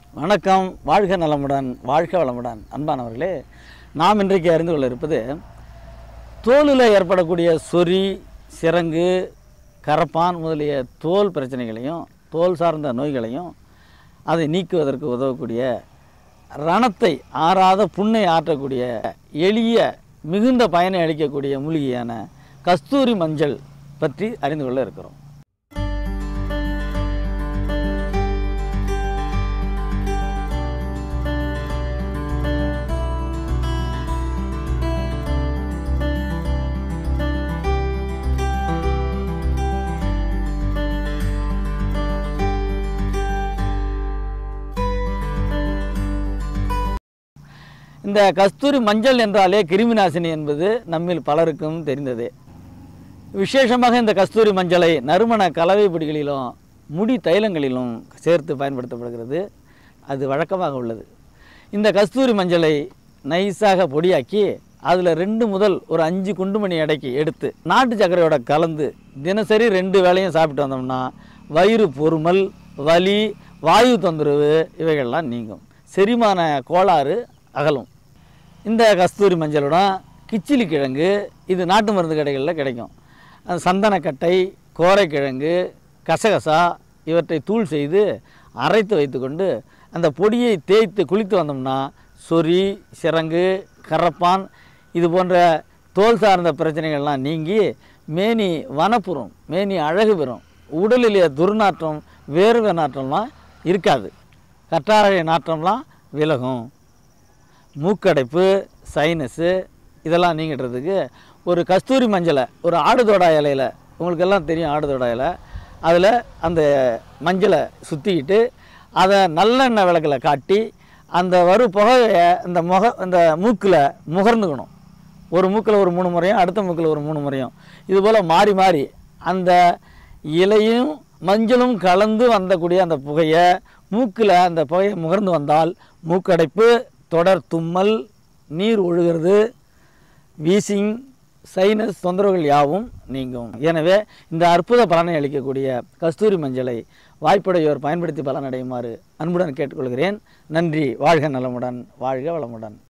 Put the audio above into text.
வணக்கம் வாழ்க நலமுடன் வாழ்க வளமுடன் அன்பானவர்களே நாம் இன்றைக்கு அறிந்து கொள்ள இருப்பது தோலில் ஏற்படக்கூடிய சொறி சிரங்கு கரப்பான் முதலிய தோல் பிரச்சனைகளையும் தோல் சார்ந்த நோய்களையும் அதை நீக்குவதற்கு உதவக்கூடிய ரணத்தை ஆறாத புண்ணை ஆற்றக்கூடிய எளிய மிகுந்த பயனை அளிக்கக்கூடிய மூலிகையான கஸ்தூரி மஞ்சள் பற்றி அறிந்து கொள்ள இருக்கிறோம் இந்த கஸ்தூரி மஞ்சள் என்றாலே கிருமிநாசினி என்பது நம்மில் பலருக்கும் தெரிந்ததே விசேஷமாக இந்த கஸ்தூரி மஞ்சளை நறுமண கலவை பொடிகளிலும் முடி தைலங்களிலும் சேர்த்து பயன்படுத்தப்படுகிறது அது வழக்கமாக உள்ளது இந்த கஸ்தூரி மஞ்சளை நைஸாக பொடியாக்கி அதில் ரெண்டு முதல் ஒரு அஞ்சு குண்டுமணி எடைக்கு எடுத்து நாட்டு சர்க்கரையோட கலந்து தினசரி ரெண்டு வேளையும் சாப்பிட்டு வந்தோம்னா வயிறு பொறுமல் வலி வாயு தொந்தரவு இவைகள்லாம் நீங்கும் செரிமான கோளாறு அகலும் இந்த கஸ்தூரி மஞ்சளுடன் கிச்சிலி கிழங்கு இது நாட்டு மருந்து கடைகளில் கிடைக்கும் அது சந்தனக்கட்டை கோரைக்கிழங்கு கசகசா இவற்றை தூள் செய்து அரைத்து வைத்துக்கொண்டு அந்த பொடியை தேய்த்து குளித்து வந்தோம்னா சொறி சிரங்கு கரப்பான் இது போன்ற தோல் சார்ந்த பிரச்சனைகள்லாம் நீங்கி மேனி வனப்புறும் மேனி அழகு பெறும் உடலிலே துர்நாற்றம் வேர்வை நாற்றம்லாம் இருக்காது கற்றாழை நாற்றம்லாம் விலகும் மூக்கடைப்பு சைனஸு இதெல்லாம் நீங்கிடுறதுக்கு ஒரு கஸ்தூரி மஞ்சளை ஒரு ஆடுதோடா இலையில் உங்களுக்கு எல்லாம் தெரியும் ஆடுதோடா இலை அதில் அந்த மஞ்சளை சுற்றிக்கிட்டு அதை நல்லெண்ணெய் விளக்கில் காட்டி அந்த வரு புகையை இந்த முக இந்த மூக்கில் முகர்ந்துக்கணும் ஒரு மூக்கில் ஒரு மூணு முறையும் அடுத்த மூக்கில் ஒரு மூணு முறையும் இதுபோல் மாறி மாறி அந்த இலையும் மஞ்சளும் கலந்து வந்தக்கூடிய அந்த புகையை மூக்கில் அந்த புகையை முகர்ந்து வந்தால் மூக்கடைப்பு தொடர் தும்மல் நீர் ஒழுகிறது வீசிங் சைனஸ் தொந்தரவுகள் யாவும் நீங்கும் எனவே இந்த அற்புத பலனை அளிக்கக்கூடிய கஸ்தூரி மஞ்சளை வாய்ப்புடையோர் பயன்படுத்தி பலனடையுமாறு அன்புடன் கேட்டுக்கொள்கிறேன் நன்றி வாழ்க நலமுடன் வாழ்க வளமுடன்